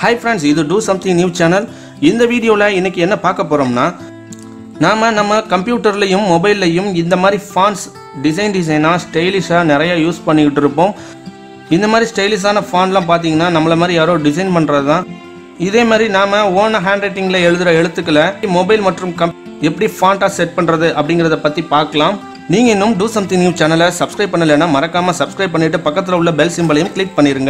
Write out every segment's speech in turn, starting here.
hi friends இது do something new channel இந்த வீடியோவில் இன்னைக்கு என்ன பார்க்க போகிறோம்னா நாம் நம்ம கம்ப்யூட்டர்லையும் மொபைல்லையும் இந்த மாதிரி ஃபான்ஸ் டிசைன் டிசைனாக ஸ்டைலிஷாக நிறைய யூஸ் பண்ணிக்கிட்டு இருப்போம் இந்த மாதிரி ஸ்டைலிஷான ஃபான்லாம் பார்த்தீங்கன்னா நம்மள மாதிரி யாரோ டிசைன் பண்ணுறது தான் இதே மாதிரி நாம் ஓன ஹேண்ட் ரைட்டிங்கில் எழுதுகிற எழுத்துக்களை மொபைல் மற்றும் கம் எப்படி ஃபாண்ட்டாக செட் பண்ணுறது அப்படிங்கிறத பற்றி பார்க்கலாம் நீங்கள் இன்னும் டூ சம்திங் நியூ சேனலை சப்ஸ்கிரைப் பண்ணலைன்னா மறக்காமல் சப்ஸ்கிரைப் பண்ணிவிட்டு பக்கத்தில் உள்ள பெல் சிம்பலையும் கிளிக் பண்ணிடுங்க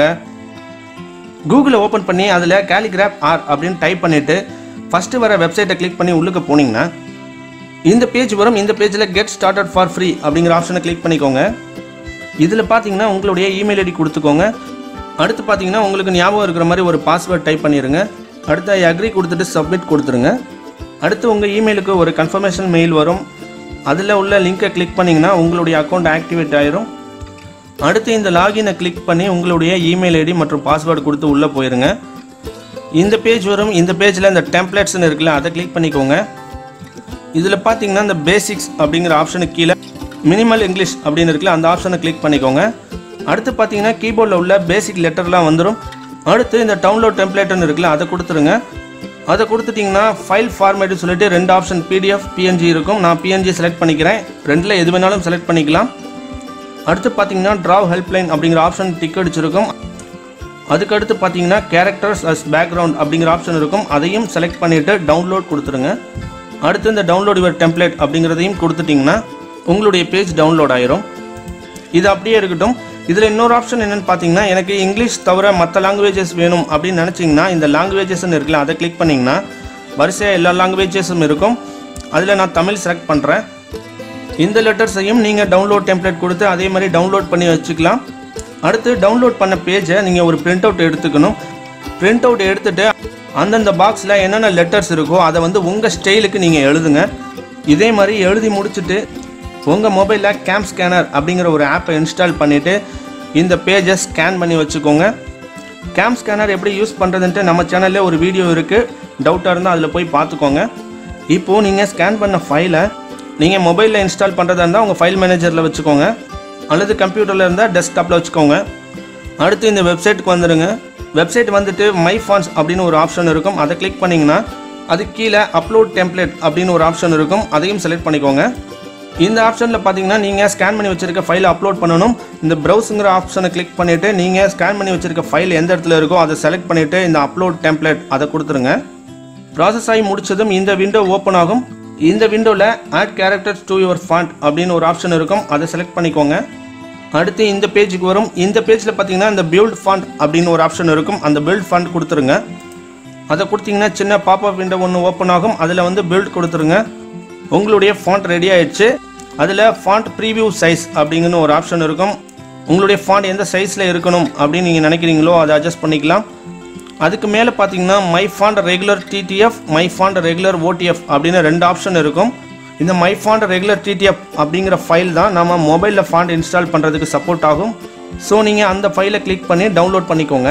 கூகுளை ஓப்பன் பண்ணி அதில் கேலிகிராஃப் ஆர் அப்படின்னு டைப் பண்ணிவிட்டு ஃபஸ்ட்டு வர வெப்சைட்டை கிளிக் பண்ணி உள்ளுக்கு போனீங்கன்னா இந்த பேஜ் வரும் இந்த பேஜில் கெட் ஸ்டார்டட் ஃபார் ஃப்ரீ அப்படிங்கிற ஆப்ஷனை கிளிக் பண்ணிக்கோங்க இதில் பார்த்தீங்கன்னா உங்களுடைய இமெயில் ஐடி கொடுத்துக்கோங்க அடுத்து பார்த்தீங்கன்னா உங்களுக்கு ஞாபகம் இருக்கிற மாதிரி ஒரு பாஸ்வேர்ட் டைப் பண்ணிடுங்க அடுத்து ஐ அக்ரி கொடுத்துட்டு சப்மிட் கொடுத்துருங்க அடுத்து உங்கள் இமெயிலுக்கு ஒரு கன்ஃபர்மேஷன் மெயில் வரும் அதில் உள்ள லிங்கை கிளிக் பண்ணிங்கன்னா உங்களுடைய அக்கௌண்ட் ஆக்டிவேட் ஆயிரும் அடுத்து இந்த லாகினை கிளிக் பண்ணி உங்களுடைய இமெயில் ஐடி மற்றும் பாஸ்வேர்டு கொடுத்து உள்ளே போயிருங்க இந்த பேஜ் வரும் இந்த பேஜில் இந்த டெம்ப்ளேட்ஸ்னு இருக்குல்ல அதை கிளிக் பண்ணிக்கோங்க இதில் பார்த்தீங்கன்னா இந்த பேசிக்ஸ் அப்படிங்கிற ஆப்ஷனுக்கு கீழே மினிமல் இங்கிலீஷ் அப்படின்னு இருக்குல்ல அந்த ஆப்ஷனை கிளிக் பண்ணிக்கோங்க அடுத்து பார்த்தீங்கன்னா கீபோர்டில் உள்ள பேசிக் லெட்டர்லாம் வந்துடும் அடுத்து இந்த டவுன்லோட் டெம்ப்ளேட்னு இருக்குல்ல அதை கொடுத்துருங்க அதை கொடுத்துட்டிங்கன்னா ஃபைல் ஃபார்மேட்னு சொல்லிட்டு ரெண்டு ஆப்ஷன் பிடிஎஃப் பிஎன்ஜி இருக்கும் நான் பிஎன்ஜி செலக்ட் பண்ணிக்கிறேன் ரெண்டில் எது வேணாலும் செலக்ட் பண்ணிக்கலாம் அடுத்து பார்த்தீங்கன்னா ட்ராவ் ஹெல்ப்லைன் அப்படிங்கிற ஆப்ஷன் டிக் அடிச்சிருக்கும் அதுக்கு அடுத்து பார்த்தீங்கன்னா கேரக்டர்ஸ் அஸ் பேக்ரவுண்ட் அப்படிங்கிற ஆப்ஷன் இருக்கும் அதையும் செலக்ட் பண்ணிவிட்டு டவுன்லோட் கொடுத்துருங்க அடுத்து இந்த டவுன்லோட் யுவர் டெம்ப்ளேட் அப்படிங்கிறதையும் கொடுத்துட்டிங்கன்னா உங்களுடைய பேஜ் டவுன்லோட் ஆயிரும் இது அப்படியே இருக்கட்டும் இதில் இன்னொரு ஆப்ஷன் என்னென்னு பார்த்தீங்கன்னா எனக்கு இங்கிலீஷ் தவிர மற்ற லாங்குவேஜஸ் வேணும் அப்படின்னு நினச்சிங்கன்னா இந்த லாங்குவேஜஸ்ன்னு இருக்குல்ல அதை கிளிக் பண்ணிங்கன்னா வரிசையாக எல்லா லாங்குவேஜஸும் இருக்கும் அதில் நான் தமிழ் செலக்ட் பண்ணுறேன் இந்த லெட்டர்ஸையும் நீங்கள் டவுன்லோட் டெம்ப்ளேட் கொடுத்து அதே மாதிரி டவுன்லோட் பண்ணி வச்சுக்கலாம் அடுத்து டவுன்லோட் பண்ண பேஜை நீங்கள் ஒரு பிரிண்ட் அவுட் எடுத்துக்கணும் பிரிண்ட் அவுட் எடுத்துட்டு அந்தந்த பாக்ஸில் என்னென்ன லெட்டர்ஸ் இருக்கோ அதை வந்து உங்கள் ஸ்டைலுக்கு நீங்கள் எழுதுங்க இதே மாதிரி எழுதி முடிச்சுட்டு உங்கள் மொபைலில் கேம் ஸ்கேனர் அப்படிங்கிற ஒரு ஆப்பை இன்ஸ்டால் பண்ணிவிட்டு இந்த பேஜை ஸ்கேன் பண்ணி வச்சுக்கோங்க கேம் ஸ்கேனர் எப்படி யூஸ் பண்ணுறதுன்ட்டு நம்ம சேனல்லே ஒரு வீடியோ இருக்குது டவுட்டாக இருந்தால் அதில் போய் பார்த்துக்கோங்க இப்போது நீங்கள் ஸ்கேன் பண்ண ஃபைலை நீங்கள் மொபைலில் இன்ஸ்டால் பண்ணுறதா இருந்தால் உங்கள் ஃபைல் மேனேஜரில் வச்சுக்கோங்க அல்லது கம்ப்யூட்டரில் இருந்தால் டெஸ்க்டாப்பில் வச்சுக்கோங்க அடுத்து இந்த வெப்சைட்டுக்கு வந்துடுங்க வெப்சைட் வந்துட்டு மை ஃபான்ஸ் அப்படின்னு ஒரு ஆப்ஷன் இருக்கும் அதை கிளிக் பண்ணிங்கன்னா அது கீழே அப்லோட் டெம்ப்ளேட் அப்படின்னு ஒரு ஆப்ஷன் இருக்கும் அதையும் செலக்ட் பண்ணிக்கோங்க இந்த ஆப்ஷனில் பார்த்தீங்கன்னா நீங்கள் ஸ்கேன் பண்ணி வச்சிருக்க ஃபைலை அப்லோட் பண்ணணும் இந்த ப்ரௌஸுங்கிற ஆப்ஷனை கிளிக் பண்ணிவிட்டு நீங்கள் ஸ்கேன் பண்ணி வச்சிருக்க ஃபைல் எந்த இடத்துல இருக்கோ அதை செலக்ட் பண்ணிவிட்டு இந்த அப்லோட் டெம்ப்ளேட் அதை கொடுத்துருங்க ப்ராசஸ் ஆகி முடிச்சதும் இந்த விண்டோ ஓப்பன் ஆகும் இந்த விண்டோவில் add characters to your font அப்படின்னு ஒரு ஆப்ஷன் இருக்கும் அதை செலக்ட் பண்ணிக்கோங்க அடுத்து இந்த பேஜுக்கு வரும் இந்த பேஜில் பார்த்தீங்கன்னா இந்த பில்ட் ஃபாண்ட் அப்படின்னு ஒரு ஆப்ஷன் இருக்கும் அந்த பில்ட் ஃபாண்ட் கொடுத்துருங்க அதை கொடுத்தீங்கன்னா சின்ன பாப்அப் விண்டோ ஒன்று ஓப்பன் ஆகும் அதில் வந்து பில்ட் கொடுத்துருங்க உங்களுடைய ஃபாண்ட் ரெடி ஆயிடுச்சு அதில் ஃபாண்ட் ப்ரீவியூ சைஸ் அப்படிங்கன்னு ஒரு ஆப்ஷன் இருக்கும் உங்களுடைய ஃபாண்ட் எந்த சைஸில் இருக்கணும் அப்படின்னு நீங்கள் நினைக்கிறீங்களோ அதை அட்ஜஸ்ட் பண்ணிக்கலாம் அதுக்கு மேலே பார்த்தீங்கன்னா my font regular TTF my font regular OTF அப்படின்னு ரெண்டு ஆப்ஷன் இருக்கும் இந்த மை ஃபாண்ட் ரெகுலர் டிடிஎஃப் அப்படிங்கிற ஃபைல் தான் நம்ம மொபைலில் ஃபாண்ட் இன்ஸ்டால் பண்ணுறதுக்கு சப்போர்ட் ஆகும் ஸோ நீங்கள் அந்த ஃபைலை கிளிக் பண்ணி டவுன்லோட் பண்ணிக்கோங்க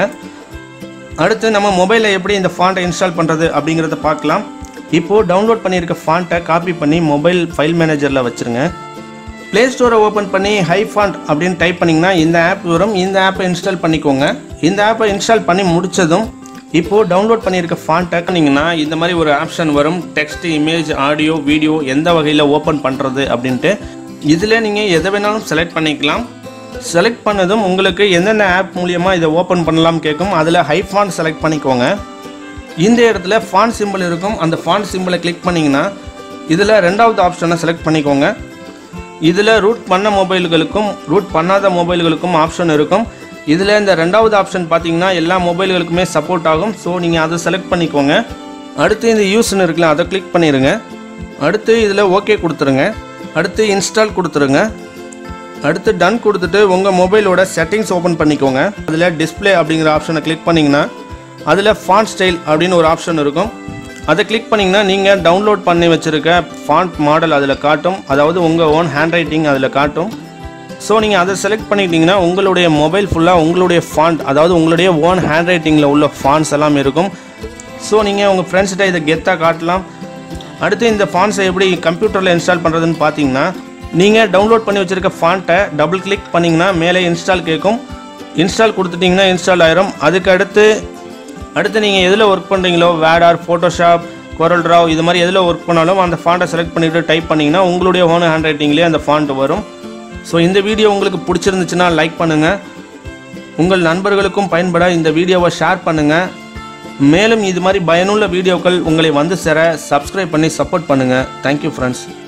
அடுத்து நம்ம மொபைலில் எப்படி இந்த ஃபாண்ட்டை இன்ஸ்டால் பண்ணுறது அப்படிங்கிறத பார்க்கலாம் இப்போது டவுன்லோட் பண்ணியிருக்க ஃபாண்ட்டை காப்பி பண்ணி மொபைல் ஃபைல் மேனேஜரில் வச்சுருங்க ப்ளே ஸ்டோரை ஓப்பன் பண்ணி ஹை ஃபாண்ட் அப்படின்னு டைப் பண்ணிங்கன்னா இந்த ஆப் வரும் இந்த ஆப்பை இன்ஸ்டால் பண்ணிக்கோங்க இந்த ஆப்பை இன்ஸ்டால் பண்ணி முடிச்சதும் இப்போது டவுன்லோட் பண்ணியிருக்க ஃபாண்ட்டை பண்ணிங்கன்னா இந்த மாதிரி ஒரு ஆப்ஷன் வரும் டெக்ஸ்ட் இமேஜ் ஆடியோ வீடியோ எந்த வகையில் ஓப்பன் பண்ணுறது அப்படின்ட்டு இதில் நீங்கள் எதை வேணாலும் செலக்ட் பண்ணிக்கலாம் செலக்ட் பண்ணதும் உங்களுக்கு எந்தெந்த ஆப் மூலியமாக இதை ஓப்பன் பண்ணலாம் கேட்கும் அதில் ஹை ஃபாண்ட் செலக்ட் பண்ணிக்கோங்க இந்த இடத்துல ஃபாண்ட் சிம்பிள் இருக்கும் அந்த ஃபாண்ட் சிம்பிளை கிளிக் பண்ணிங்கன்னா இதில் ரெண்டாவது ஆப்ஷனை செலக்ட் பண்ணிக்கோங்க இதில் ரூட் பண்ண மொபைல்களுக்கும் ரூட் பண்ணாத மொபைல்களுக்கும் ஆப்ஷன் இருக்கும் இதில் இந்த ரெண்டாவது ஆப்ஷன் பார்த்தீங்கன்னா எல்லா மொபைல்களுக்குமே சப்போர்ட் ஆகும் ஸோ நீங்கள் அதை செலக்ட் பண்ணிக்கோங்க அடுத்து இந்த யூஸ்னு இருக்குல்ல அதை கிளிக் பண்ணிடுங்க அடுத்து இதில் ஓகே கொடுத்துருங்க அடுத்து இன்ஸ்டால் கொடுத்துருங்க அடுத்து டன் கொடுத்துட்டு உங்கள் மொபைலோட செட்டிங்ஸ் ஓப்பன் பண்ணிக்கோங்க அதில் டிஸ்ப்ளே அப்படிங்கிற ஆப்ஷனை கிளிக் பண்ணிங்கன்னா அதில் ஃபாண்ட் ஸ்டைல் அப்படின்னு ஒரு ஆப்ஷன் இருக்கும் அதை கிளிக் பண்ணிங்கன்னா நீங்கள் டவுன்லோட் பண்ணி வச்சுருக்க ஃபாண்ட் மாடல் அதில் காட்டும் அதாவது உங்கள் ஓன் ஹேண்ட் ரைட்டிங் அதில் காட்டும் ஸோ நீங்கள் அதை செலக்ட் பண்ணிட்டீங்கன்னா உங்களுடைய மொபைல் ஃபுல்லாக உங்களுடைய ஃபாண்ட் அதாவது உங்களுடைய ஓன் ஹேண்ட் ரைட்டிங்கில் உள்ள ஃபாண்ட்ஸ் எல்லாம் இருக்கும் ஸோ நீங்கள் உங்கள் ஃப்ரெண்ட்ஸ்கிட்ட இதை கெத்தாக காட்டலாம் அடுத்து இந்த ஃபாண்ட்ஸை எப்படி கம்ப்யூட்டரில் இன்ஸ்டால் பண்ணுறதுன்னு பார்த்தீங்கன்னா நீங்கள் டவுன்லோட் பண்ணி வச்சுருக்க ஃபாண்ட்டை டபுள் கிளிக் பண்ணிங்கன்னா மேலே இன்ஸ்டால் கேட்கும் இன்ஸ்டால் கொடுத்துட்டிங்கன்னா இன்ஸ்டால் ஆயிரும் அதுக்கு அடுத்து அடுத்து நீங்கள் எதில் ஒர்க் பண்ணுறீங்களோ வேடார் ஃபோட்டோஷாப் கொரல் ட்ராவ் இது மாதிரி எதில் ஒர்க் பண்ணாலும் அந்த ஃபாண்ட்டை செலக்ட் பண்ணிவிட்டு டைப் பண்ணிங்கன்னா உங்களுடைய ஓன் ஹேண்ட் ரைட்டிங்லேயே அந்த ஃபாண்ட் வரும் ஸோ இந்த வீடியோ உங்களுக்கு பிடிச்சிருந்துச்சுன்னா லைக் பண்ணுங்கள் உங்கள் நண்பர்களுக்கும் பயன்பட இந்த வீடியோவை ஷேர் பண்ணுங்கள் மேலும் இது மாதிரி பயனுள்ள வீடியோக்கள் உங்களை வந்து சேர சப்ஸ்கிரைப் பண்ணி சப்போர்ட் பண்ணுங்கள் தேங்க்யூ ஃப்ரெண்ட்ஸ்